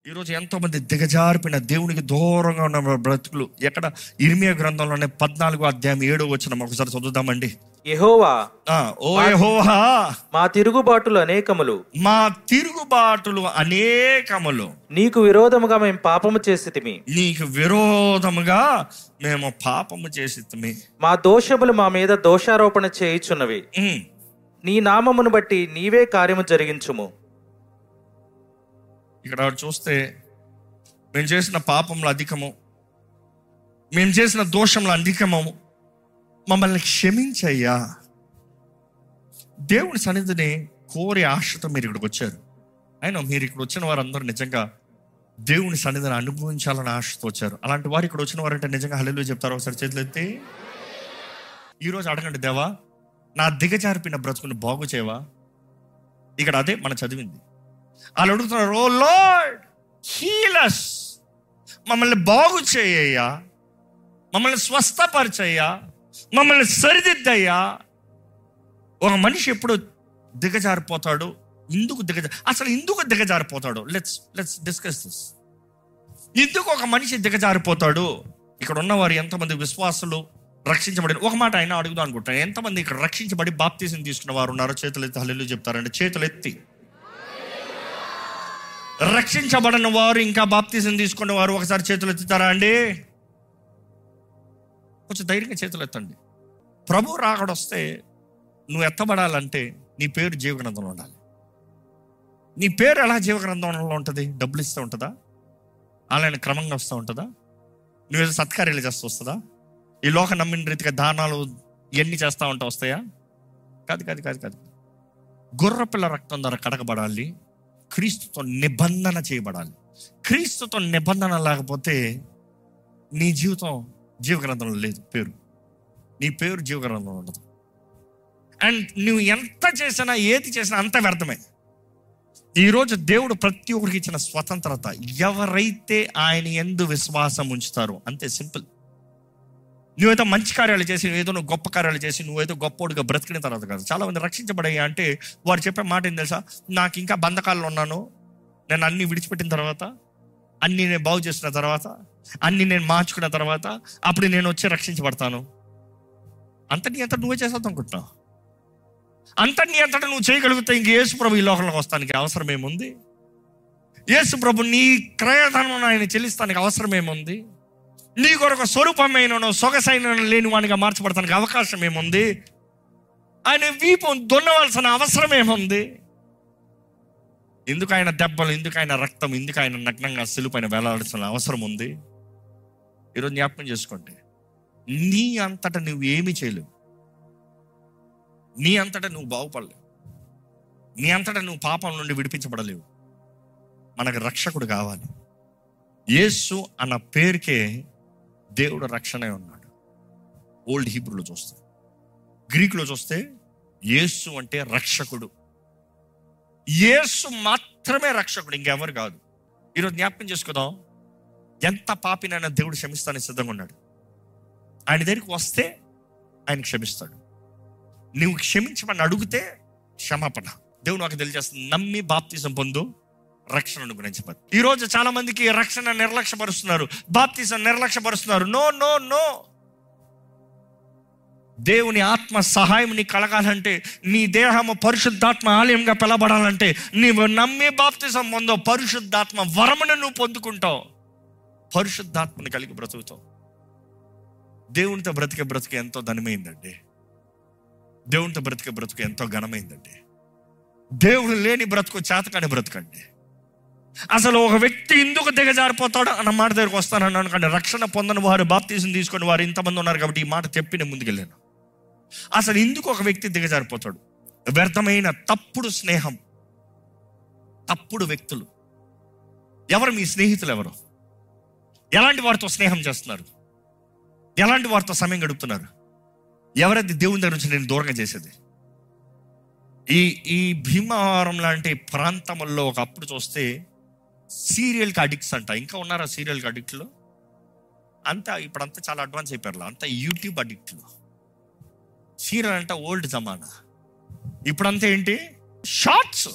ఈరోజు ఎంతో మంది దిగజారిపోయిన దేవునికి దూరంగా ఉన్న బ్రతుకులు ఎక్కడ ఇర్మియా గ్రంథంలోనే పద్నాలుగో అధ్యాయం ఏడో వచ్చిన ఒకసారి చదువుదామండి యెహోవా ఆ, ఓ యెహోవా మా తిరుగుబాటులు అనేకములు మా తిరుగుబాటులు అనేకములు నీకు విరోధముగా మేము పాపము చేసితిమి నీకు విరోధముగా మేము పాపము చేసి మా దోషములు మా మీద దోషారోపణ చేయుచున్నవి నీ నామమును బట్టి నీవే కార్యము జరిగించుము ఇక్కడ చూస్తే మేము చేసిన పాపములు అధికము మేము చేసిన దోషములు అధికము మమ్మల్ని క్షమించయ్యా దేవుని సన్నిధిని కోరి ఆశతో మీరు ఇక్కడికి వచ్చారు అయినా మీరు ఇక్కడ వచ్చిన వారందరూ నిజంగా దేవుని సన్నిధిని అనుభవించాలని ఆశతో వచ్చారు అలాంటి వారు ఇక్కడ వచ్చిన వారంటే నిజంగా హల్లు చెప్తారు ఒకసారి చేతులు ఎత్తి ఈరోజు అడగండి దేవా నా దిగజారిపోయిన బ్రతుకుని బాగు చేయవా ఇక్కడ అదే మన చదివింది వాళ్ళు అడుగుతున్నారు ఓ లార్డ్ హీలస్ మమ్మల్ని బాగు చేయయ్యా మమ్మల్ని స్వస్థపరచయ్యా మమ్మల్ని సరిదిద్దయ్యా ఒక మనిషి ఎప్పుడు దిగజారిపోతాడు ఎందుకు దిగజా అసలు ఎందుకు దిగజారిపోతాడు లెట్స్ లెట్స్ డిస్కస్ దిస్ ఎందుకు ఒక మనిషి దిగజారిపోతాడు ఇక్కడ ఉన్నవారు ఎంతమంది విశ్వాసులు రక్షించబడి ఒక మాట అయినా అడుగుదాం అనుకుంటాను ఎంతమంది ఇక్కడ రక్షించబడి బాప్తీసం తీసుకున్న వారు ఉన్నారో చేతులు ఎత్తి హల్లు చెప్తారంటే చేతులు ఎత్తి రక్షించబడిన వారు ఇంకా బాప్తీసం తీసుకున్న వారు ఒకసారి చేతులు ఎత్తుతారా అండి కొంచెం ధైర్యంగా చేతులు ఎత్తండి ప్రభు రాకడొస్తే నువ్వు ఎత్తబడాలంటే నీ పేరు జీవగ్రంథంలో ఉండాలి నీ పేరు ఎలా జీవగ్రంథంలో ఉంటుంది డబ్బులు ఇస్తూ ఉంటుందా ఆలయాన్ని క్రమంగా వస్తూ ఉంటుందా నువ్వేదో సత్కార్యాలు చేస్తూ వస్తుందా ఈ లోక నమ్మిన రీతిగా దానాలు ఇవన్నీ చేస్తూ ఉంటా వస్తాయా కాదు కాదు కాదు కాదు గుర్రపిల్ల రక్తం ద్వారా కడగబడాలి క్రీస్తుతో నిబంధన చేయబడాలి క్రీస్తుతో నిబంధన లేకపోతే నీ జీవితం జీవగ్రంథంలో లేదు పేరు నీ పేరు జీవగ్రంథంలో ఉండదు అండ్ నువ్వు ఎంత చేసినా ఏది చేసినా అంత వ్యర్థమే ఈరోజు దేవుడు ప్రతి ఒక్కరికి ఇచ్చిన స్వతంత్రత ఎవరైతే ఆయన ఎందు విశ్వాసం ఉంచుతారో అంతే సింపుల్ నువ్వేదో మంచి కార్యాలు చేసి ఏదో నువ్వు గొప్ప కార్యాలు చేసి నువ్వేదో గొప్పోడుగా బ్రతికిన తర్వాత కాదు చాలా మంది రక్షించబడాయి అంటే వారు చెప్పే మాట ఏం తెలుసా నాకు ఇంకా బంధకాల్లో ఉన్నాను నేను అన్ని విడిచిపెట్టిన తర్వాత అన్ని నేను బాగు చేసిన తర్వాత అన్ని నేను మార్చుకున్న తర్వాత అప్పుడు నేను వచ్చి రక్షించబడతాను అంత నీ అంతటా నువ్వే చేసేద్దాం అనుకుంటున్నావు అంత నీ అంతటా నువ్వు చేయగలిగితే ఇంక యేసు ప్రభు ఈ లోకంలోకి వస్తానికి అవసరం ఏముంది యేసు ప్రభు నీ క్రయధనం ఆయన చెల్లిస్తానికి అవసరం ఏముంది నీ కొరకు స్వరూపమైన సొగసైన లేని వానిగా మార్చబడటానికి అవకాశం ఏముంది ఆయన వీపు దున్నవలసిన అవసరం ఏముంది ఎందుకు ఆయన దెబ్బలు ఎందుకు ఆయన రక్తం ఎందుకు ఆయన నగ్నంగా సిలుపైన వేలాడాల్సిన అవసరం ఉంది ఈరోజు జ్ఞాపకం చేసుకోండి నీ అంతటా నువ్వు ఏమీ చేయలేవు నీ అంతటా నువ్వు బాగుపడలేవు నీ అంతటా నువ్వు పాపం నుండి విడిపించబడలేవు మనకు రక్షకుడు కావాలి యేసు అన్న పేరుకే దేవుడు రక్షణే ఉన్నాడు ఓల్డ్ హీబ్రూలో చూస్తే గ్రీకులో చూస్తే యేసు అంటే రక్షకుడు యేసు మాత్రమే రక్షకుడు ఇంకెవరు కాదు ఈరోజు జ్ఞాపకం చేసుకుందాం ఎంత పాపినైనా దేవుడు క్షమిస్తానికి సిద్ధంగా ఉన్నాడు ఆయన దగ్గరికి వస్తే ఆయన క్షమిస్తాడు నువ్వు క్షమించమని అడిగితే క్షమాపణ దేవుడు నాకు తెలియజేస్తుంది నమ్మి బాప్తిజం పొందు రక్షణను గురించి ఈ రోజు చాలా మందికి రక్షణ నిర్లక్ష్యపరుస్తున్నారు బాప్తిజం నిర్లక్ష్యపరుస్తున్నారు నో నో నో దేవుని ఆత్మ సహాయం నీకు కలగాలంటే నీ దేహము పరిశుద్ధాత్మ ఆలయంగా పిలబడాలంటే నీవు నమ్మి బాప్తిజం పొందో పరిశుద్ధాత్మ వరమును నువ్వు పొందుకుంటావు పరిశుద్ధాత్మని కలిగి బ్రతుకుతావు దేవునితో బ్రతికే బ్రతికే ఎంతో ధనమైందండి దేవునితో బ్రతికే బ్రతుకు ఎంతో ఘనమైందండి దేవుడు లేని బ్రతుకు చేతకాని బ్రతుకండి అసలు ఒక వ్యక్తి ఎందుకు దిగజారిపోతాడు అన్న మాట దగ్గరకు వస్తానని అనుకోండి రక్షణ పొందని వారు బాప్తీసం తీసుకుని వారు ఇంతమంది ఉన్నారు కాబట్టి ఈ మాట చెప్పి నేను ముందుకెళ్ళాను అసలు ఎందుకు ఒక వ్యక్తి దిగజారిపోతాడు వ్యర్థమైన తప్పుడు స్నేహం తప్పుడు వ్యక్తులు ఎవరు మీ స్నేహితులు ఎవరు ఎలాంటి వారితో స్నేహం చేస్తున్నారు ఎలాంటి వారితో సమయం గడుపుతున్నారు ఎవరైతే దేవుని దగ్గర నుంచి నేను దూరంగా చేసేది ఈ ఈ భీమవరం లాంటి ప్రాంతంలో ఒకప్పుడు చూస్తే సీరియల్కి అడిక్ట్స్ అంట ఇంకా ఉన్నారా సీరియల్కి అడిక్ట్లు అంతా ఇప్పుడంతా చాలా అడ్వాన్స్ అయిపోయారు అంతా యూట్యూబ్ అడిక్ట్లు సీరియల్ అంటే ఓల్డ్ జమానా ఇప్పుడంతా ఏంటి షార్ట్స్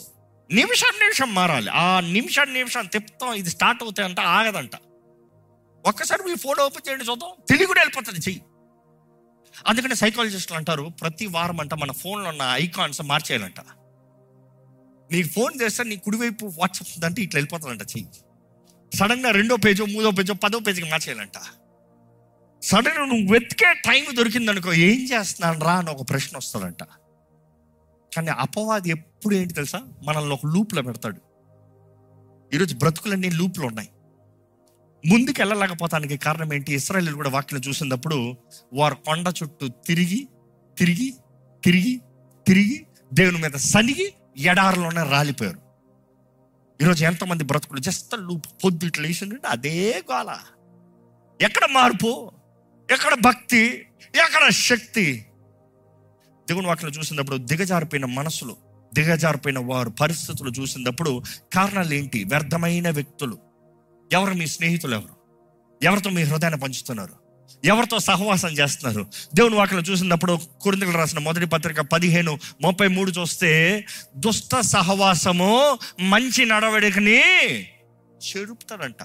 నిమిషం నిమిషం మారాలి ఆ నిమిషం నిమిషం తిప్పుతాం ఇది స్టార్ట్ అవుతాయి అంటే ఆగదంట ఒక్కసారి మీ ఫోన్ ఓపెన్ చేయండి చూద్దాం తెలివి కూడా వెళ్ళిపోతుంది చెయ్యి అందుకని సైకాలజిస్టులు అంటారు ప్రతి వారం అంట మన ఫోన్లో ఉన్న ఐకాన్స్ మార్చేయాలంట నీకు ఫోన్ చేస్తే నీ కుడివైపు వాట్సాప్ అంటే ఇట్లా వెళ్ళిపోతుందంట చెయ్యి సడన్గా రెండో పేజో మూడో పేజో పదో పేజీకి మార్చేయాలంట సడన్ నువ్వు వెతికే టైం దొరికిందనుకో ఏం చేస్తున్నాను రా అని ఒక ప్రశ్న వస్తుందంట కానీ అపవాది ఎప్పుడు ఏంటి తెలుసా మనల్ని ఒక లూప్లో పెడతాడు ఈరోజు బ్రతుకులన్నీ లూప్లో ఉన్నాయి ముందుకు వెళ్ళలేకపోతానికి కారణం ఏంటి ఇస్రాయల్ కూడా వాక్యం చూసినప్పుడు వారు కొండ చుట్టూ తిరిగి తిరిగి తిరిగి తిరిగి దేవుని మీద సనిగి ఎడారిలోనే రాలిపోయారు ఈరోజు ఎంతమంది బ్రతుకులు జస్ట్ లూప్ పొద్దుట్లు లేచిందంటే అదే గోల ఎక్కడ మార్పు ఎక్కడ భక్తి ఎక్కడ శక్తి దేవుని వాక్యం చూసినప్పుడు దిగజారిపోయిన మనసులు దిగజారిపోయిన వారు పరిస్థితులు చూసినప్పుడు కారణాలు ఏంటి వ్యర్థమైన వ్యక్తులు ఎవరు మీ స్నేహితులు ఎవరు ఎవరితో మీ హృదయాన్ని పంచుతున్నారు ఎవరితో సహవాసం చేస్తున్నారు దేవుని వాక్యం చూసినప్పుడు కురిందులు రాసిన మొదటి పత్రిక పదిహేను ముప్పై మూడు చూస్తే దుష్ట సహవాసము మంచి నడవడికని చెడుపుతాడంట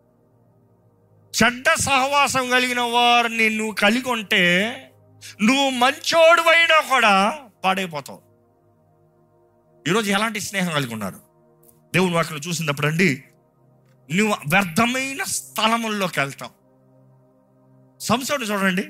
చెడ్డ సహవాసం కలిగిన వారిని నువ్వు కలిగి ఉంటే నువ్వు మంచోడు అయినా కూడా పాడైపోతావు ఈరోజు ఎలాంటి స్నేహం కలిగి ఉన్నారు దేవుని వాక్యం చూసినప్పుడు అండి నువ్వు వ్యర్థమైన స్థలముల్లోకి వెళ్తావు సంసోడు చూడండి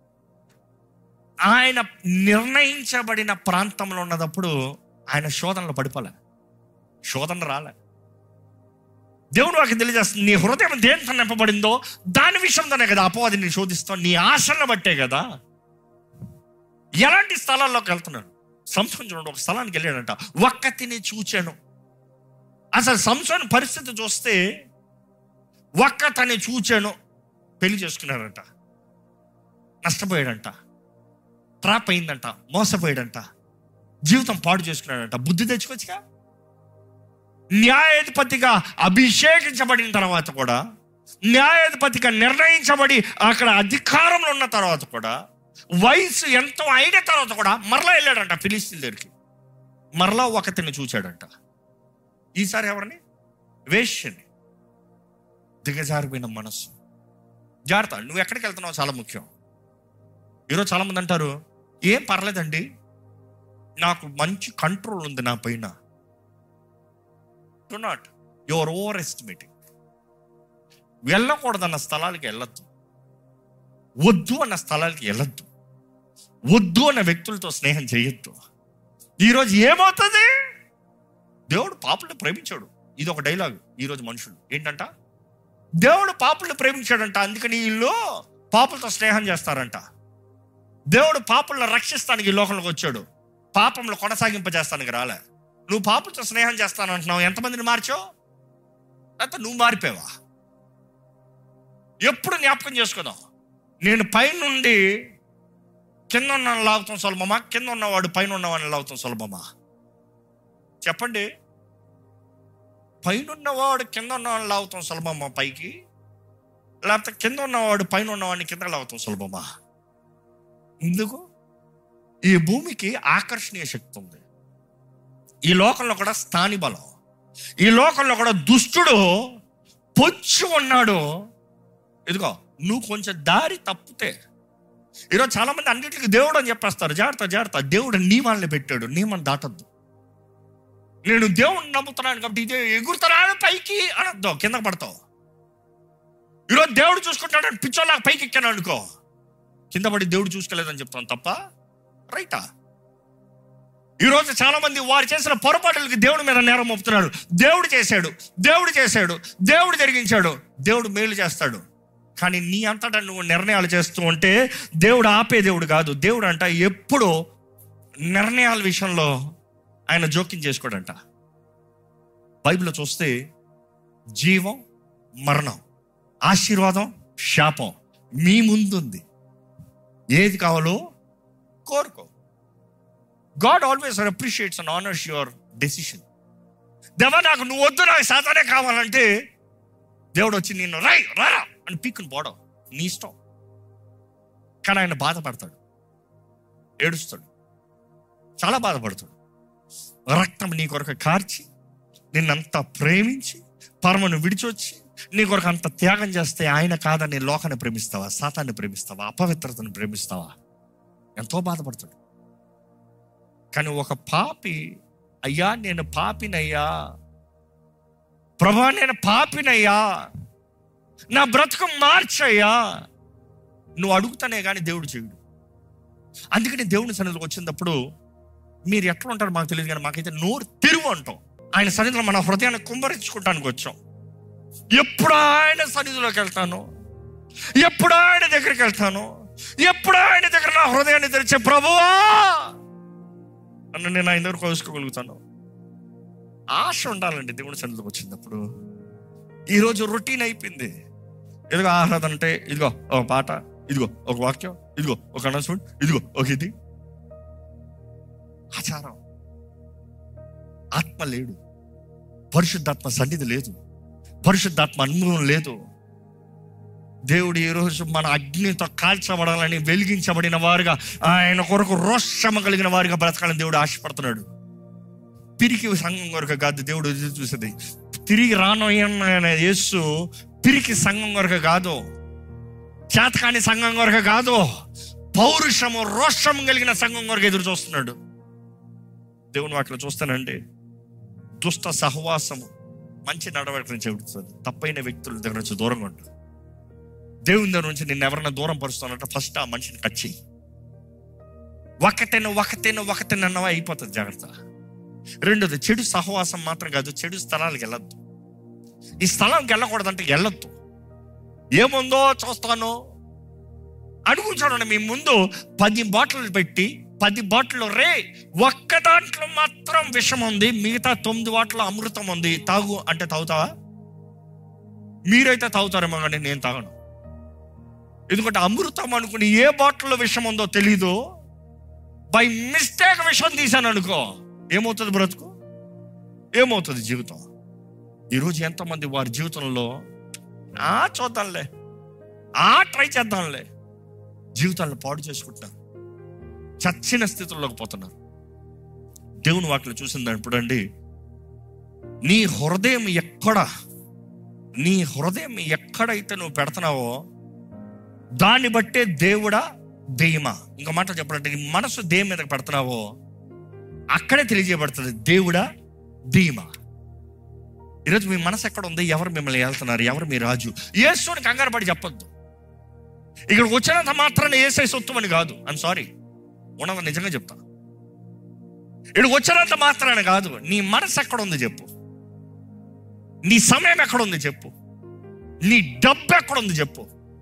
ఆయన నిర్ణయించబడిన ప్రాంతంలో ఉన్నదప్పుడు ఆయన శోధనలో పడిపోలే శోధన రాలే దేవుడు వాకి తెలియజేస్తుంది నీ హృదయం దేంతో నింపబడిందో దాని విషయంతోనే కదా అపవాది నీ శోధిస్తావు నీ ఆశలను బట్టే కదా ఎలాంటి స్థలాల్లోకి వెళ్తున్నాడు సంసోన్ చూడండి ఒక స్థలానికి వెళ్ళాడంట ఒక్కతిని చూచాను అసలు సంసోన్ పరిస్థితి చూస్తే ఒక్కతని చూచాను పెళ్లి చేసుకున్నాడంట నష్టపోయాడంట ట్రాప్ అయిందంట మోసపోయాడంట జీవితం పాడు చేసుకున్నాడంట బుద్ధి తెచ్చుకోవచ్చుగా న్యాయాధిపతిగా అభిషేకించబడిన తర్వాత కూడా న్యాయాధిపతిగా నిర్ణయించబడి అక్కడ అధికారంలో ఉన్న తర్వాత కూడా వయసు ఎంతో అయిన తర్వాత కూడా మరలా వెళ్ళాడంట ఫిలిస్తీన్ దగ్గరికి మరలా ఒకతిని చూచాడంట ఈసారి ఎవరిని వేష్యని దిగజారిపోయిన మనస్సు జాగ్రత్త నువ్వు ఎక్కడికి వెళ్తున్నావు చాలా ముఖ్యం ఈరోజు చాలా మంది అంటారు ఏం పర్లేదండి నాకు మంచి కంట్రోల్ ఉంది నా పైన do not your overestimating వెళ్ళకూడదన్న స్థలాలకి వెళ్ళొద్దు వద్దు అన్న స్థలాలకి వెళ్ళొద్దు వద్దు అన్న వ్యక్తులతో స్నేహం చేయొద్దు ఈరోజు ఏమవుతుంది దేవుడు పాపుల్ని ప్రేమించాడు ఇది ఒక డైలాగ్ ఈరోజు మనుషులు ఏంటంట దేవుడు పాపుల్ని ప్రేమించాడంట అందుకని వీళ్ళు పాపులతో స్నేహం చేస్తారంట దేవుడు పాపులను రక్షిస్తానికి ఈ లోకంలోకి వచ్చాడు పాపంలో కొనసాగింపజేస్తానికి రాలే నువ్వు పాపులతో స్నేహం చేస్తానంటున్నావు ఎంతమందిని మార్చావు లేకపోతే నువ్వు మారిపోయావా ఎప్పుడు జ్ఞాపకం చేసుకుందాం నేను పైనుండి కింద ఉన్న లాగుతాం సులభమా కింద ఉన్నవాడు పైన ఉన్నవాడిని లాగుతాం సులభమా చెప్పండి పైన ఉన్నవాడు కింద ఉన్నవాడిని లాగుతాం సులభమా పైకి లేకపోతే కింద ఉన్నవాడు పైన ఉన్నవాడిని కింద లాగుతాం సులభమా ఎందుకు ఈ భూమికి ఆకర్షణీయ శక్తి ఉంది ఈ లోకంలో కూడా స్థాని బలం ఈ లోకంలో కూడా దుష్టుడు పొచ్చి ఉన్నాడు ఇదిగో నువ్వు కొంచెం దారి తప్పితే ఈరోజు చాలా మంది అన్నిటికీ దేవుడు అని చెప్పేస్తారు జాగ్రత్త జాగ్రత్త దేవుడు నియమాలను పెట్టాడు నియమం దాటద్దు నేను దేవుడిని నమ్ముతున్నాను కాబట్టి ఇదే ఎగురుతారా పైకి అనొద్దు కింద పడతావు ఈరోజు దేవుడు చూసుకుంటాడు పిచ్చోళ్ళ పైకి ఎక్కాను అనుకో కింద పడి దేవుడు చూసుకోలేదని చెప్తాను తప్ప రైటా ఈరోజు చాలా మంది వారు చేసిన పొరపాటులకి దేవుడి మీద నేరం మోపుతున్నారు దేవుడు చేశాడు దేవుడు చేశాడు దేవుడు జరిగించాడు దేవుడు మేలు చేస్తాడు కానీ నీ అంతటా నువ్వు నిర్ణయాలు చేస్తూ ఉంటే దేవుడు ఆపే దేవుడు కాదు దేవుడు అంట ఎప్పుడూ నిర్ణయాల విషయంలో ఆయన జోక్యం చేసుకోడంట బైబిల్లో చూస్తే జీవం మరణం ఆశీర్వాదం శాపం మీ ముందుంది ఏది కావాలో కోరుకో God always appreciates and honours your decision దేవా నాకు నువ్వు వద్దు నాకు సాతానే కావాలంటే దేవుడు వచ్చి నిన్ను రై రా అని పీక్కుని పోవడం నీ ఇష్టం కానీ ఆయన బాధపడతాడు ఏడుస్తాడు చాలా బాధపడతాడు రక్తం నీ కొరకు కార్చి నిన్నంత ప్రేమించి పరమను విడిచొచ్చి నీ కొరకు అంత త్యాగం చేస్తే ఆయన కాదని లోకాన్ని ప్రేమిస్తావా సాతాన్ని ప్రేమిస్తావా అపవిత్రతను ప్రేమిస్తావా ఎంతో బాధపడతాడు కానీ ఒక పాపి అయ్యా నేను పాపినయ్యా ప్రభా నేను పాపినయ్యా నా బ్రతుకు మార్చయ్యా నువ్వు అడుగుతానే కానీ దేవుడు చేయడు అందుకని దేవుని సన్నిధిలోకి వచ్చినప్పుడు మీరు ఎట్లా ఉంటారో మాకు తెలియదు కానీ మాకైతే నోరు తెరువు అంటాం ఆయన సన్నిధిలో మన హృదయాన్ని కుంభరించుకోవటానికి వచ్చాం ఎప్పుడు ఆయన సన్నిధిలోకి వెళ్తాను ఎప్పుడు ఆయన దగ్గరికి వెళ్తాను ఎప్పుడు ఆయన దగ్గర నా హృదయాన్ని తెరిచే ప్రభువా అన్న నేను ఆయన దగ్గర కోసుకోగలుగుతాను ఆశ ఉండాలండి దేవుని సన్నిధిలోకి వచ్చినప్పుడు ఈరోజు రొటీన్ అయిపోయింది ఇదిగో ఆహ్లాదం అంటే ఇదిగో ఒక పాట ఇదిగో ఒక వాక్యం ఇదిగో ఒక అనౌన్స్మెంట్ ఇదిగో ఒక ఇది ఆచారం ఆత్మ లేడు పరిశుద్ధాత్మ సన్నిధి లేదు పరిశుద్ధాత్మ అనుభవం లేదు దేవుడు ఈ రోజు మన అగ్నితో కాల్చబడాలని వెలిగించబడిన వారుగా ఆయన కొరకు రోషమ కలిగిన వారుగా బ్రతకాలని దేవుడు ఆశపడుతున్నాడు పిరికి సంఘం కొరకు కాదు దేవుడు ఎదురు చూసేది తిరిగి రానోయన్న యేసు పిరికి సంఘం కొరకు కాదు చేతకాని సంఘం కొరకు కాదు పౌరుషము రోషం కలిగిన సంఘం కొరకు ఎదురు చూస్తున్నాడు దేవుని వాటిలో చూస్తానండి దుష్ట సహవాసము మంచి నడవడికను చెబుతుంది తప్పైన వ్యక్తుల దగ్గర నుంచి దూరంగా ఉండు దేవుని దగ్గర నుంచి నిన్ను ఎవరైనా దూరం పరుస్తానంటే ఫస్ట్ ఆ మనిషిని కట్ చెయ్యి ఒకతేను ఒకతేను ఒకతేను అన్నవా అయిపోతుంది జాగ్రత్త రెండోది చెడు సహవాసం మాత్రం కాదు చెడు స్థలాలకు వెళ్ళొద్దు ఈ స్థలంకి వెళ్ళకూడదంటే వెళ్ళొద్దు ఏముందో చూస్తాను అడుగు చూడండి మీ ముందు పది బాటిల్ పెట్టి పది బాటిల్ రే ఒక్క దాంట్లో మాత్రం విషం ఉంది మిగతా తొమ్మిది బాటిల్ అమృతం ఉంది తాగు అంటే తాగుతావా మీరైతే తాగుతారేమో కానీ నేను తాగను ఎందుకంటే అమృతం అనుకుని ఏ బాటిల్లో విషం ఉందో తెలీదు బై మిస్టేక్ విషం తీశాను అనుకో ఏమవుతుంది బ్రతుకు ఏమవుతుంది జీవితం ఈరోజు ఎంతమంది వారి జీవితంలో ఆ చూద్దాంలే ఆ ట్రై చేద్దాంలే జీవితాలను పాడు చేసుకుంటున్నారు చచ్చిన స్థితిలోకి పోతున్నారు దేవుని వాటిలో చూసిన ఇప్పుడు అండి నీ హృదయం ఎక్కడ నీ హృదయం ఎక్కడైతే నువ్వు పెడుతున్నావో దాన్ని బట్టే దేవుడా దెయ్యమా ఇంకో మాట చెప్పాలంటే నీ మనసు దేని మీద పెడుతున్నావో అక్కడే తెలియజేయబడుతుంది దేవుడా దెయ్యమా ఈరోజు మీ మనసు ఎక్కడ ఉంది ఎవరు మిమ్మల్ని వెళ్తున్నారు ఎవరు మీ రాజు యేసుని కంగారు పడి చెప్పొద్దు ఇక్కడ వచ్చినంత మాత్రాన్ని ఏసై సొత్తు అని కాదు ఐమ్ సారీ ఉన్నది నిజంగా చెప్తా ఇక్కడ వచ్చినంత మాత్రాన్ని కాదు నీ మనసు ఎక్కడ ఉంది చెప్పు నీ సమయం ఎక్కడ ఉంది చెప్పు నీ డబ్బు ఎక్కడ ఉంది చెప్పు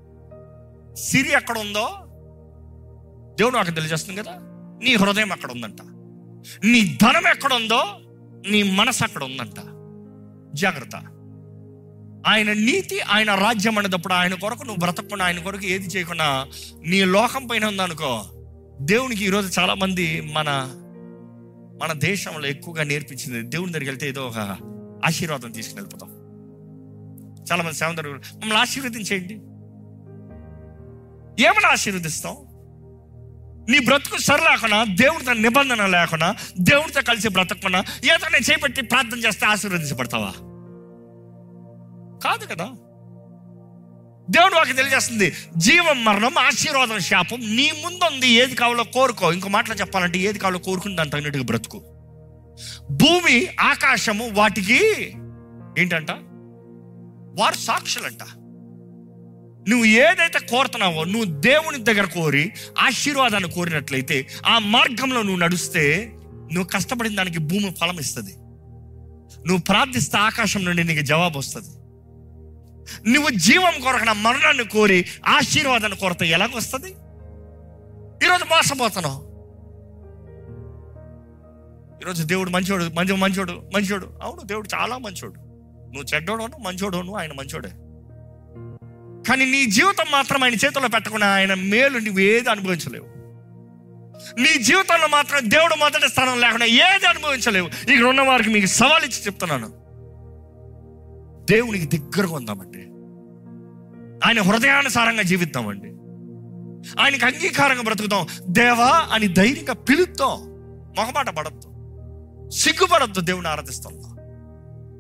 సిరి ఎక్కడ ఉందో దేవుడు నాకు తెలియజేస్తుంది కదా నీ హృదయం ఎక్కడ ఉందంట నీ ధనం ఎక్కడ ఉందో నీ మనసు అక్కడ ఉందంట జాగ్రత్త ఆయన నీతి ఆయన రాజ్యం అనేటప్పుడు ఆయన కొరకు నువ్వు బ్రతకకుండా ఆయన కొరకు ఏది చేయకుండా నీ లోకం పైన ఉందనుకో దేవునికి ఈరోజు చాలా మంది మన మన దేశంలో ఎక్కువగా నేర్పించింది దేవుని దగ్గరికి వెళ్తే ఏదో ఒక ఆశీర్వాదం తీసుకుని వెళ్ళిపోతాం చాలా మంది సేవ దగ్గర మమ్మల్ని ఆశీర్వదించేయండి ఏమని ఆశీర్వదిస్తాం నీ బ్రతుకు సరి లేకుండా దేవుడితో నిబంధన లేకుండా దేవుడితో కలిసి బ్రతకకుండా ఏదో నేను చేపట్టి ప్రార్థన చేస్తే ఆశీర్వదించబడతావా కాదు కదా దేవుడు వాకి తెలియజేస్తుంది జీవం మరణం ఆశీర్వాదం శాపం నీ ముందుంది ఏది కావాలో కోరుకో ఇంకో మాటలో చెప్పాలంటే ఏది కావాలో కోరుకుని దాని తగినట్టుగా బ్రతుకు భూమి ఆకాశము వాటికి ఏంటంట వారు సాక్షులంట నువ్వు ఏదైతే కోరుతున్నావో నువ్వు దేవుని దగ్గర కోరి ఆశీర్వాదాన్ని కోరినట్లయితే ఆ మార్గంలో నువ్వు నడుస్తే నువ్వు కష్టపడిన దానికి భూమి ఫలం ఇస్తుంది నువ్వు ప్రార్థిస్తే ఆకాశం నుండి నీకు జవాబు వస్తుంది నువ్వు జీవం కొరకన మరణాన్ని కోరి ఆశీర్వాదాన్ని కొరత ఎలాగొస్తుంది ఈరోజు మోసపోతున్నావు ఈరోజు దేవుడు మంచోడు మంచి మంచోడు మంచోడు అవును దేవుడు చాలా మంచోడు నువ్వు చెడ్డోడను మంచోడోను ఆయన మంచోడే కానీ నీ జీవితం మాత్రం ఆయన చేతిలో పెట్టకుండా ఆయన మేలు నువ్వు ఏది అనుభవించలేవు నీ జీవితంలో మాత్రం దేవుడు మొదటి స్థానం లేకుండా ఏది అనుభవించలేవు ఇక్కడ ఉన్న వారికి మీకు సవాల్ ఇచ్చి చెప్తున్నాను దేవునికి దగ్గరగా ఉందామండి ఆయన హృదయానుసారంగా జీవిద్దామండి ఆయనకి అంగీకారంగా బ్రతుకుతాం దేవా అని ధైర్యంగా పిలుద్దాం మొహమాట పడద్దు సిగ్గుపడద్దు దేవుని ఆరాధిస్తాం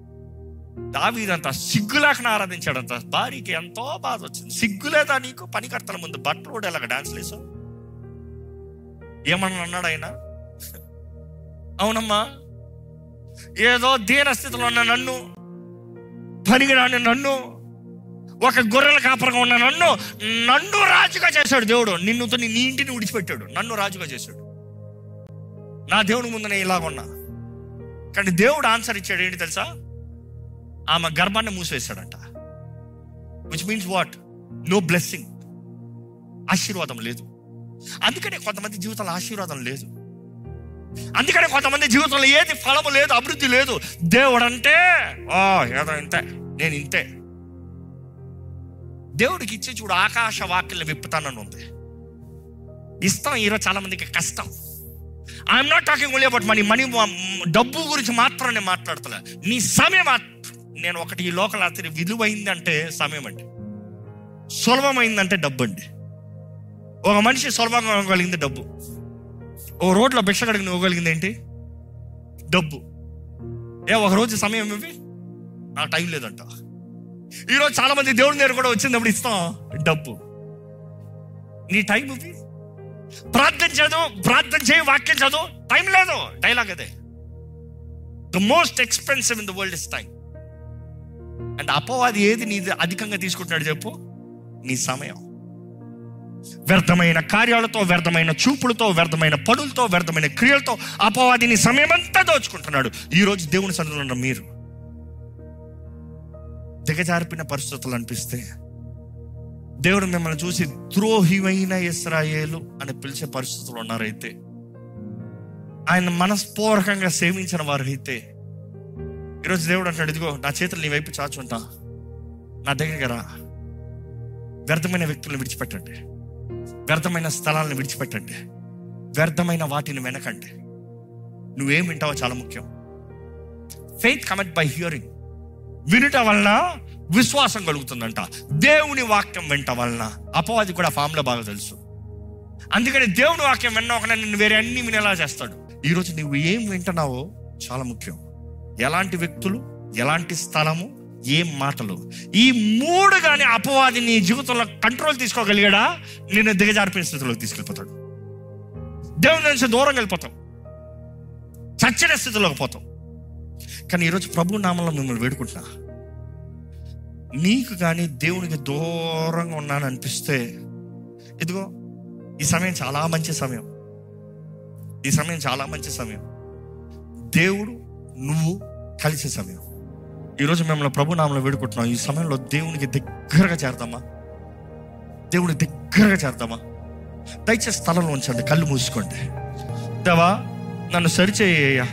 దావీదంతా సిగ్గులేకన ఆరాధించాడంట భార్యకి ఎంతో బాధ వచ్చింది సిగ్గులేదా నీకు పనికర్తల ముందు బట్టలు కూడా ఎలాగ డాన్స్ లేసు ఏమన్నా అన్నాడు ఆయన అవునమ్మా ఏదో దీన స్థితిలో ఉన్న నన్ను పనికిరాని నన్ను ఒక గొర్రెల కాపరంగా ఉన్న నన్ను నన్ను రాజుగా చేశాడు దేవుడు నిన్నుతో నీ ఇంటిని విడిచిపెట్టాడు నన్ను రాజుగా చేశాడు నా దేవుని ముందు నేను ఇలాగ ఉన్నా కానీ దేవుడు ఆన్సర్ ఇచ్చాడు ఏంటి తెలుసా ఆమె గర్భాన్ని మూసివేశాడంట which means what no blessing ఆశీర్వాదం లేదు అందుకనే కొంతమంది జీవితంలో ఆశీర్వాదం లేదు అందుకనే కొంతమంది జీవితంలో ఏది ఫలము లేదు అభివృద్ధి లేదు దేవుడు అంటే ఓ ఏదో ఇంతే నేను ఇంతే దేవుడికి ఇచ్చే చూడు ఆకాశ వాక్యలు విప్పుతానని ఉంది ఇస్తాం ఈరోజు చాలా మందికి కష్టం I'm not talking only about money money డబ్బు గురించి మాత్రం నేను మాట్లాడతలే నీ సమయం మాత్- నేను ఒకటి ఈ లోకల్ అతని విలువైంది అంటే సమయం అండి సులభమైందంటే డబ్బు అండి ఒక మనిషి సులభంగా ఇవ్వగలిగింది డబ్బు ఓ రోడ్లో భిక్ష కడిగిన ఇవ్వగలిగింది ఏంటి డబ్బు ఏ ఒక రోజు సమయం ఇవి నాకు టైం లేదంట ఈరోజు చాలా మంది దేవుడి దగ్గర కూడా వచ్చినప్పుడు ఇస్తాం డబ్బు నీ టైం ఇవి ప్రార్థన చదువు ప్రార్థన చేయి వాక్యం చదువు టైం లేదు డైలాగ్ అదే the most expensive in the world is time and అపవాది ఏది నీ అధికంగా తీసుకుంటున్నాడు చెప్పు నీ సమయం వ్యర్థమైన కార్యాలతో వ్యర్థమైన చూపులతో వ్యర్థమైన పనులతో వ్యర్థమైన క్రియలతో అపవాది నీ సమయం అంతా దోచుకుంటున్నాడు ఈరోజు దేవుని సన్నిధిలో ఉన్న మీరు దిగజారిపిన పరిస్థితులు అనిపిస్తే దేవుడు మిమ్మల్ని చూసి ద్రోహివైన ఇస్రాయేలు అని పిలిచే పరిస్థితులు ఉన్నారైతే ఆయన మనస్పూర్వకంగా సేవించిన వారు అయితే ఈరోజు దేవుడు అంటాడు ఇదిగో నా చేతులు నీ వైపు చాచుంటా నా దగ్గరికి రా వ్యర్థమైన వ్యక్తులను విడిచిపెట్టండి వ్యర్థమైన స్థలాలను విడిచిపెట్టండి వ్యర్థమైన వాటిని వెనకండి నువ్వేం వింటావో చాలా ముఖ్యం ఫెయిత్ కమెంట్ బై హియరింగ్ వినుట వలన విశ్వాసం కలుగుతుందంట దేవుని వాక్యం వింట వలన అపవాది కూడా ఫామ్లో బాగా తెలుసు అందుకని దేవుని వాక్యం విన్నా ఒక నిన్ను వేరే అన్ని వినేలా చేస్తాడు ఈరోజు నువ్వు ఏం వింటున్నావో చాలా ముఖ్యం ఎలాంటి వ్యక్తులు ఎలాంటి స్థలము ఏం మాటలు ఈ మూడు కానీ అపవాది నీ జీవితంలో కంట్రోల్ తీసుకోగలిగాడా నిన్ను దిగజారిపోయిన స్థితిలోకి తీసుకెళ్ళిపోతాడు దేవుని నుంచి దూరం వెళ్ళిపోతాం చచ్చిన స్థితిలోకి పోతాం కానీ ఈరోజు ప్రభు నామంలో మిమ్మల్ని వేడుకుంటున్నా నీకు కానీ దేవునికి దూరంగా ఉన్నాను అనిపిస్తే ఇదిగో ఈ సమయం చాలా మంచి సమయం ఈ సమయం చాలా మంచి సమయం దేవుడు నువ్వు కలిసే సమయం ఈరోజు మిమ్మల్ని ప్రభు నామంలో వేడుకుంటున్నాం ఈ సమయంలో దేవునికి దగ్గరగా చేరదామా దేవుని దగ్గరగా చేరదామా దయచేసి స్థలంలో ఉంచండి కళ్ళు మూసుకోండి దేవా నన్ను సరిచేయ్యా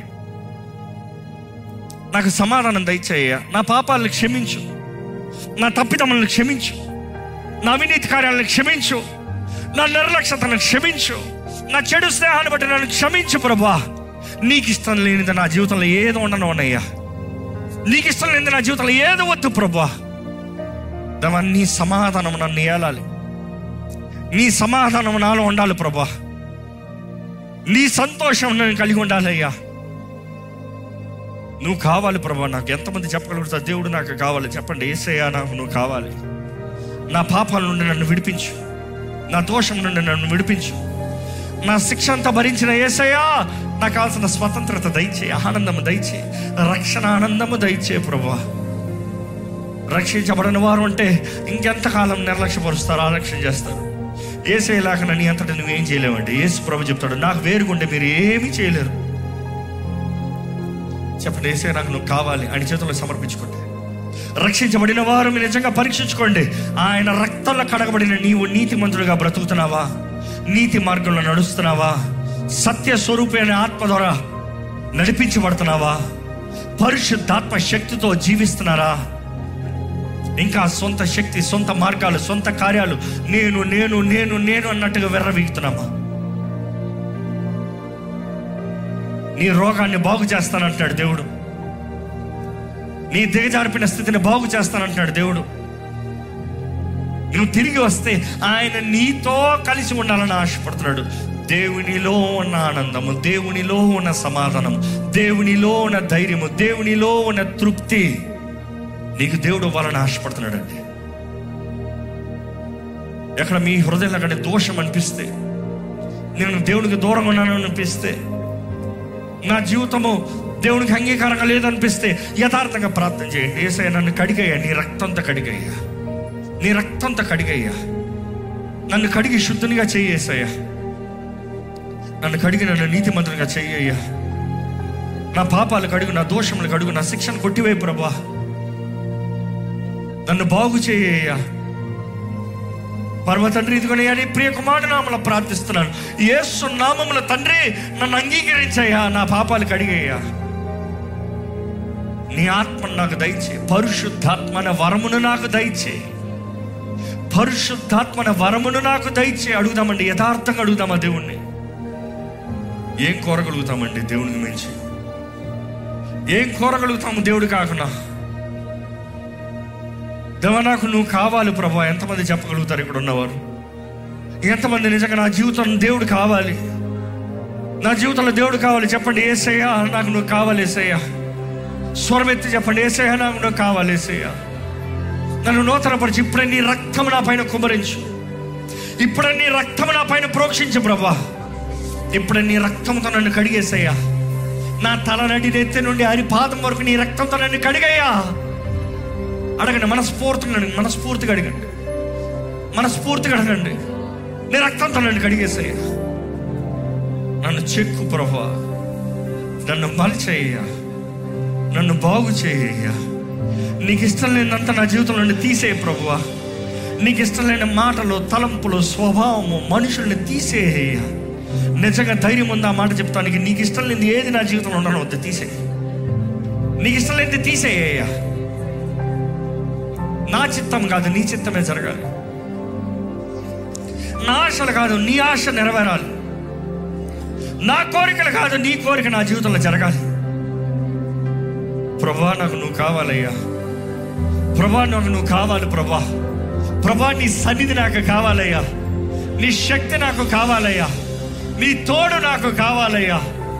నాకు సమాధానం దయచేయ్యా నా పాపాలను క్షమించు నా తప్పిదములను క్షమించు నా అవినీతి కార్యాలను క్షమించు నా నిర్లక్ష్యతను క్షమించు నా చెడు స్నేహాన్ని బట్టి నన్ను క్షమించు ప్రభా నీకు ఇష్టం లేనిది నా జీవితంలో ఏదో ఉండను ఉన్నాయ్యా నీకు ఇష్టం లేనిది నా జీవితంలో ఏదో వద్దు ప్రభా దేవా నీ సమాధానం నన్ను ఏలాలి నీ సమాధానం నాలో ఉండాలి ప్రభా నీ సంతోషం నేను కలిగి ఉండాలి అయ్యా నువ్వు కావాలి ప్రభా నాకు ఎంతమంది చెప్పగలుగుతారు దేవుడు నాకు కావాలి చెప్పండి ఏసయ్యా నాకు నువ్వు కావాలి నా పాపాల నుండి నన్ను విడిపించు నా దోషం నుండి నన్ను విడిపించు నా శిక్ష అంతా భరించిన ఏసయ్యా నాకు కావాల్సిన స్వతంత్రత దయచే ఆనందము దయచే రక్షణ ఆనందము దయచే ప్రభా రక్షించబడిన వారు అంటే ఇంకెంతకాలం నిర్లక్ష్యపరుస్తారు ఆలక్ష్యం చేస్తారు ఏసేలాగా నీ అంతటా నువ్వేం చేయలేవండి యేసు ప్రభు చెప్తాడు నాకు వేరుగుంటే మీరు ఏమీ చేయలేరు చెప్పండి ఏసే నాకు నువ్వు కావాలి ఆయన చేతుల్లో సమర్పించుకోండి రక్షించబడిన వారు మీరు నిజంగా పరీక్షించుకోండి ఆయన రక్తంలో కడగబడిన నీవు నీతి మంత్రులుగా బ్రతుకుతున్నావా నీతి మార్గంలో నడుస్తున్నావా సత్య స్వరూపైన ఆత్మ ద్వారా నడిపించబడుతున్నావా పరిశుద్ధాత్మ శక్తితో జీవిస్తున్నారా ఇంకా సొంత శక్తి సొంత మార్గాలు సొంత కార్యాలు నేను నేను నేను నేను అన్నట్టుగా వెర్రవీగుతున్నామా నీ రోగాన్ని బాగు చేస్తానంటున్నాడు దేవుడు నీ దిగజారిపిన స్థితిని బాగు చేస్తానంటున్నాడు దేవుడు నువ్వు తిరిగి వస్తే ఆయన నీతో కలిసి ఉండాలని ఆశపడుతున్నాడు దేవునిలో ఉన్న ఆనందము దేవునిలో ఉన్న సమాధానము దేవునిలో ఉన్న ధైర్యము దేవునిలో ఉన్న తృప్తి నీకు దేవుడు ఇవ్వాలని ఆశపడుతున్నాడండి ఎక్కడ మీ హృదయంలో కానీ దోషం అనిపిస్తే నేను దేవునికి దూరంగా ఉన్నాను అనిపిస్తే నా జీవితము దేవునికి అంగీకారంగా లేదనిపిస్తే యథార్థంగా ప్రార్థన చేయండి ఏసయ్య నన్ను కడిగయ్యా నీ రక్తంతో కడిగయ్యా నీ రక్తంతో కడిగయ్యా నన్ను కడిగి శుద్ధునిగా చెయ్యేసయ్యా నన్ను కడిగి నన్ను నీతిమంతునిగా చెయ్యయ్యా నా పాపాలు కడుగు నా దోషములు కడుగు నా శిక్షను కొట్టివే ప్రభా నన్ను బాగు చేయ్యా పరమ తండ్రి ఇదిగోని అని ప్రియ కుమారుడు నామల ప్రార్థిస్తున్నాను యేసు నామముల తండ్రి నన్ను అంగీకరించయ్యా నా పాపాలు కడిగయ్యా నీ ఆత్మ నాకు దయచే పరిశుద్ధాత్మన వరమును నాకు దయచే పరిశుద్ధాత్మన వరమును నాకు దయచే అడుగుదామండి యథార్థంగా అడుగుదామా దేవుణ్ణి ఏం కోరగలుగుతామండి దేవునికి మించి ఏం కోరగలుగుతాము దేవుడు కాకుండా దేవ నాకు నువ్వు కావాలి ప్రభా ఎంతమంది చెప్పగలుగుతారు ఇక్కడ ఉన్నవారు ఎంతమంది నిజంగా నా జీవితంలో దేవుడు కావాలి నా జీవితంలో దేవుడు కావాలి చెప్పండి ఏసయ్యా నాకు నువ్వు కావాలి ఏసయ్యా స్వరం ఎత్తి చెప్పండి ఏసయ్యా నాకు నువ్వు కావాలి ఏసయ్యా నన్ను నూతనపరిచి ఇప్పుడే నీ రక్తం నా పైన కుమరించు ఇప్పుడే నీ రక్తం నా పైన ప్రోక్షించు ప్రభా ఇప్పుడే నీ రక్తంతో నన్ను కడిగేసయ్యా నా తల నడి నెత్తి నుండి అరి పాదం వరకు నీ రక్తంతో నన్ను కడిగయ్యా అడగండి మనస్ఫూర్తిగా అడగండి మనస్ఫూర్తిగా అడగండి మనస్ఫూర్తిగా అడగండి నీ రక్తంతో నన్ను కడిగేసయ్యా నన్ను చెక్కు ప్రభా నన్ను మలిచేయ్యా నన్ను బాగు చేయ్యా నీకు ఇష్టం లేనంత నా జీవితం నుండి తీసేయ ప్రభువా నీకు ఇష్టం లేని మాటలు తలంపులు స్వభావము మనుషుల్ని తీసేయ నిజంగా ధైర్యం ఉంది ఆ మాట చెప్తానికి నీకు ఇష్టం లేని ఏది నా జీవితంలో ఉండను వద్దు తీసే నీకు ఇష్టం లేనిది తీసేయ్యా నా చిత్తం కాదు నీ చిత్తమే జరగాలి నా ఆశలు కాదు నీ ఆశ నెరవేరాలి నా కోరికలు కాదు నీ కోరిక నా జీవితంలో జరగాలి ప్రభా నాకు నువ్వు కావాలయ్యా ప్రభా నాకు నువ్వు కావాలి ప్రభా ప్రభా నీ సన్నిధి నాకు కావాలయ్యా నీ శక్తి నాకు కావాలయ్యా నీ తోడు నాకు కావాలయ్యా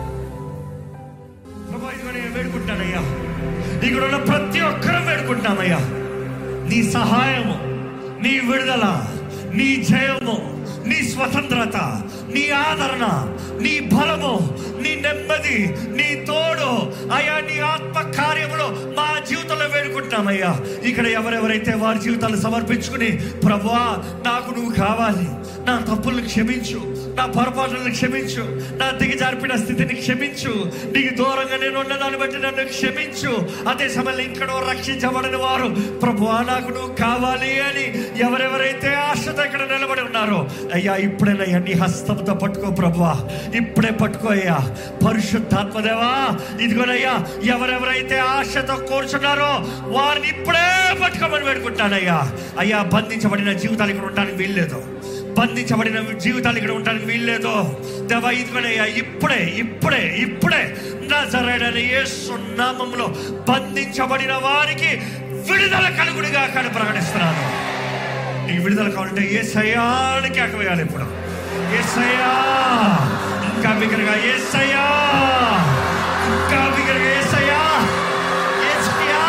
ప్రభా ఇదిగో నేను వేడుకుంటానయ్యా ఇక్కడ ఉన్న ప్రతి ఒక్కరూ వేడుకుంటామయ్యా నీ సహాయము నీ విడుదల నీ జయము నీ స్వతంత్రత నీ ఆదరణ నీ బలము నీ నెమ్మది నీ తోడు అయ్యా నీ ఆత్మ కార్యములు మా జీవితంలో వేడుకుంటున్నామయ్యా ఇక్కడ ఎవరెవరైతే వారి జీవితాలు సమర్పించుకుని ప్రభువా నాకు నువ్వు కావాలి నా తప్పులను క్షమించు నా పొరపాట్లను క్షమించు నా దిగజారిపిన స్థితిని క్షమించు నీకు దూరంగా నేను ఉన్నదాన్ని బట్టి నన్ను క్షమించు అదే సమయంలో ఇక్కడ రక్షించబడిన వారు ప్రభువా నాకు నువ్వు కావాలి అని ఎవరెవరైతే ఆశతో ఇక్కడ నిలబడి ఉన్నారో అయ్యా ఇప్పుడేనయ్యా నీ హస్తంతో పట్టుకో ప్రభువా ఇప్పుడే పట్టుకో అయ్యా పరిశుద్ధాత్మదేవా ఇదిగోనయ్యా ఎవరెవరైతే ఆశతో కూర్చున్నారో వారిని ఇప్పుడే పట్టుకోమని వేడుకుంటానయ్యా అయ్యా బంధించబడిన జీవితాలు ఇక్కడ ఉండడానికి వీల్లేదు బంధించబడిన జీవితాలు ఇక్కడ ఉండడానికి వీల్లేదు దేవా ఇదిగోనయ్యా ఇప్పుడే ఇప్పుడే ఇప్పుడే నజరేడని యేసు నామంలో బంధించబడిన వారికి విడుదల కలుగుడిగా కానీ ప్రకటిస్తున్నాను నీకు విడుదల కావాలంటే ఏ సయానికి ఎక్కవేయాలి ఇప్పుడు ఏ సయా ఇంకా బిగ్గరగా ఏ సయా ఇంకా బిగ్గరగా ఏ సయా యేసయ్యా.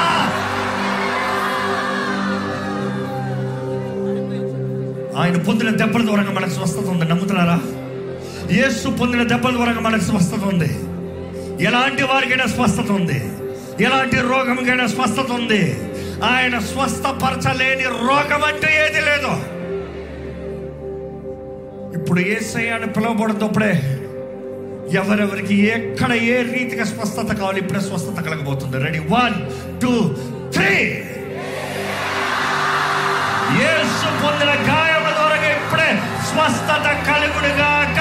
ఆయన పొందిన దెబ్బల ద్వారా మనకు స్వస్థత ఉంది నమ్ముతున్నారా యేసు పొందిన దెబ్బల ద్వారా మనకు స్వస్థత ఉంది ఎలాంటి వారికైనా స్వస్థత ఉంది ఎలాంటి రోగంకైనా స్వస్థత ఉంది ఆయన స్వస్థపరచలేని రోగం అంటూ ఏది లేదు ఇప్పుడు ఏ అని పిలువబడుతుప్పుడే ఎవరెవరికి ఎక్కడ ఏ రీతిగా స్వస్థత కావాలి ఇప్పుడే స్వస్థత కలగబోతుంది రెడీ వన్ టూ త్రీ యేసు పొందిన గాయముల ద్వారా ఇప్పుడే స్వస్థత కలుగుడుగాక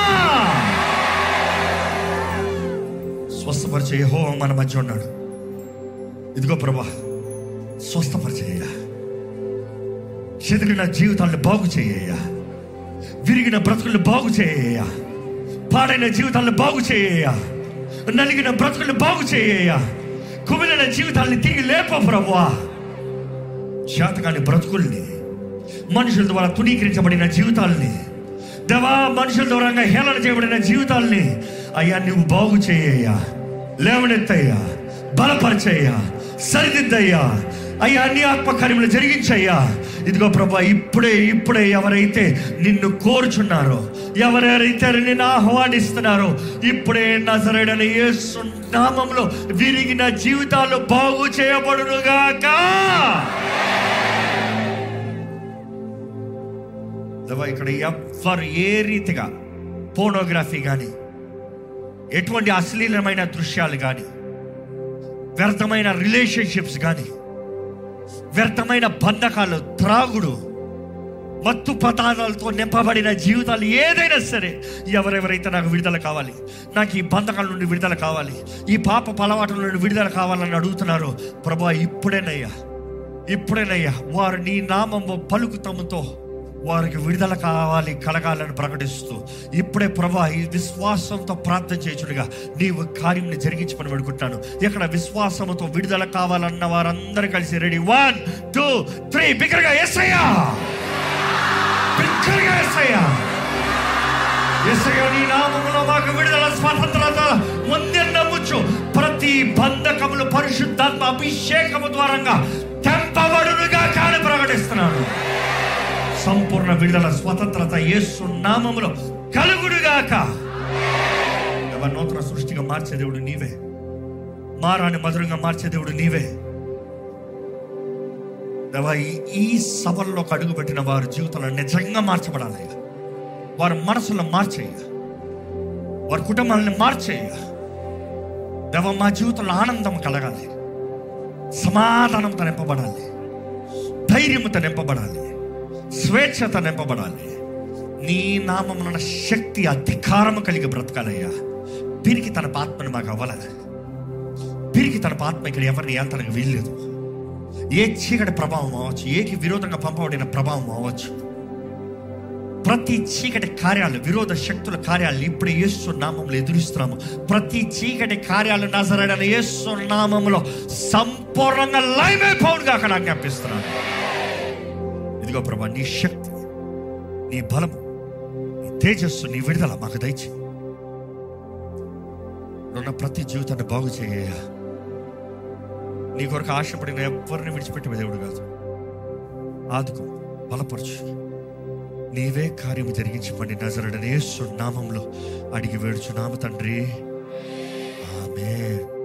స్వస్థపరిచే హో మన మధ్య ఉన్నాడు ఇదిగో ప్రభా స్వస్థపరిచేయ చెదిరిన జీవితాలను బాగు చేయ విరిగిన బ్రతుకులను బాగు చేయ పాడైన జీవితాలను బాగు చేయ నలిగిన బ్రతుకులను బాగు చేయ కుమిలిన జీవితాన్ని తిరిగి లేపో ప్రభువా శాతకాని బ్రతుకుల్ని మనుషుల ద్వారా తునీకరించబడిన జీవితాల్ని దేవా మనుషుల ద్వారా హేళన చేయబడిన జీవితాల్ని అయ్యా నువ్వు బాగు చేయ్యా లేవనెత్తయ్యా బలపరిచయ్యా సరిదిద్దయ్యా అయ్యా నీ ఆత్మకార్యములు జరిగించయ్యా ఇదిగో ప్రభా ఇప్పుడే ఇప్పుడే ఎవరైతే నిన్ను కోరుచున్నారో ఎవరెవరైతే నిన్ను ఆహ్వానిస్తున్నారో ఇప్పుడే నజరడని యేసు నామంలో విరిగిన జీవితాలు బాగు చేయబడునుగాక దేవా, ఇక్కడ ఎవ్వరు ఏ రీతిగా పోనోగ్రఫీ కానీ ఎటువంటి అశ్లీలమైన దృశ్యాలు కానీ వ్యర్థమైన రిలేషన్షిప్స్ కానీ వ్యర్థమైన బంధకాలు త్రాగుడు మత్తు పదార్థాలతో నింపబడిన జీవితాలు ఏదైనా సరే ఎవరెవరైతే నాకు విడుదల కావాలి నాకు ఈ బంధకాల నుండి విడుదల కావాలి ఈ పాప అలవాటుల నుండి విడుదల కావాలని అడుగుతున్నారు ప్రభా ఇప్పుడేనయ్యా ఇప్పుడేనయ్యా వారు నీ నామము పలుకుతముతో వారికి విడుదల కావాలి కలగాలని ప్రకటిస్తూ ఇప్పుడే ప్రభా ఈ విశ్వాసంతో ప్రార్థన చేయుచుడుగా నీవు కార్యం జరిగించమని పెడుకుంటాను ఇక్కడ విశ్వాసంతో విడుదల కావాలన్న వారందరూ కలిసి రెడీ వన్ టూ త్రీ బిగ్గరగా ఎస్ఐయా బిగ్గరగా ఎస్ఐయా ఎస్ఐయా నీ నామములో మాకు విడుదల స్వాతంత్రత ముందే నమ్ముచు ప్రతి బంధకములు పరిశుద్ధాత్మ అభిషేకము ద్వారంగా తెంపబడునుగా కాని ప్రకటిస్తున్నాను సంపూర్ణ విడుదల స్వతంత్రత యేసు నామములో కలుగుడుగాక ఎవరి నూతన సృష్టిగా మార్చే దేవుడు నీవే మారాని మధురంగా మార్చే దేవుడు నీవే దేవా, ఈ- ఈ సభల్లో అడుగు పెట్టిన వారి జీవితంలో నిజంగా మార్చబడాలి వారి మనసులో మార్చేయ వారి కుటుంబాలను మార్చేయ దేవ మా జీవితంలో ఆనందం కలగాలి సమాధానంతో నింపబడాలి ధైర్యంతో నింపబడాలి స్వేచ్ఛత నింపబడాలి నీ నామమున శక్తి అధికారం కలిగి బ్రతకాలయ్యా పిరికి తన ఆత్మని మాకు అవ్వాల పిరికి తన ఆత్మ ఇక్కడ ఎవరిని ఏళ్తానికి వీల్లేదు ఏ చీకటి ప్రభావం అవ్వచ్చు ఏకి విరోధంగా పంపబడిన ప్రభావం అవ్వచ్చు ప్రతి చీకటి కార్యాలు విరోధ శక్తుల కార్యాలు ఇప్పుడు యేసు నామంలో ఎదురిస్తున్నాము ప్రతి చీకటి కార్యాలు నజరడని యేసు నామంలో సంపూర్ణంగా లైవ్ అయిపోవుడుగా అక్కడ ఆజ్ఞాపిస్తున్నాను ఇదిగో ప్రభా నీ శక్తి నీ బలము నీ తేజస్సు నీ విడుదల మాకు దయచి ఉన్న ప్రతి జీవితాన్ని బాగు చేయ నీ కొరకు ఆశపడిన ఎవరిని విడిచిపెట్టే దేవుడు కాదు ఆదుకో బలపరచు నీవే కార్యము జరిగించి పండి నజరడనే నామంలో అడిగి వేడుచున్నాము తండ్రి ఆమె